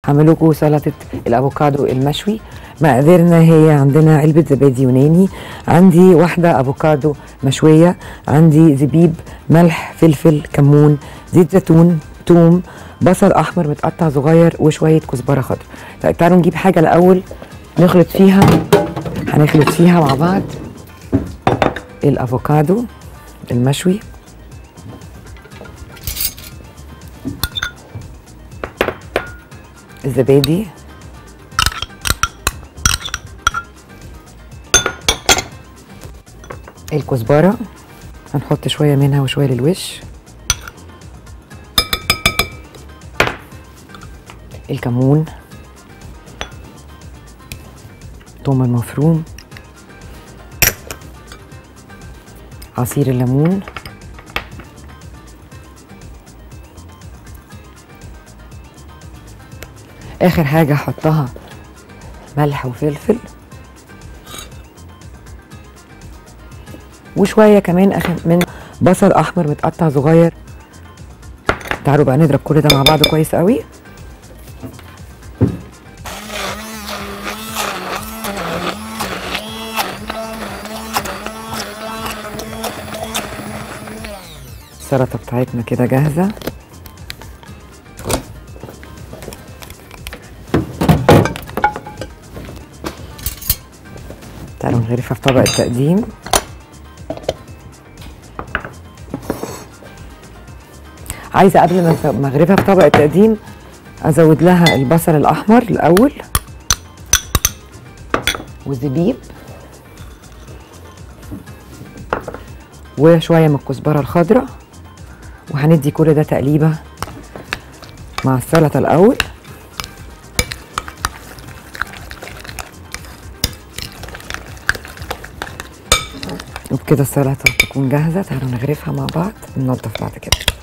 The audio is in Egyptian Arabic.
هعمل لكم سلطه الافوكادو المشوي مقاديرنا هي عندنا علبه زبادي يوناني عندي واحده افوكادو مشويه عندي زبيب ملح فلفل كمون زيت زيتون توم بصل احمر متقطع صغير وشويه كزبره خضراء طيب تعالوا نجيب حاجه الاول نخلط فيها هنخلط فيها مع بعض الافوكادو المشوي الزبادي الكزبرة هنحط شوية منها وشوية للوش الكمون توم المفروم عصير الليمون اخر حاجه احطها ملح وفلفل وشويه كمان اخر من بصل احمر متقطع صغير تعالوا بقى نضرب كل ده مع بعض كويس قوي السلطه بتاعتنا كده جاهزه تعالوا نغرفها في طبق التقديم عايزه قبل ما ما اغرفها في طبق التقديم ازود لها البصل الاحمر الاول والزبيب وشويه من الكزبره الخضراء وهندي كل ده تقليبه مع السلطه الاول وبكده السلطه تكون جاهزه تعالوا نغرفها مع بعض وننضف بعد كده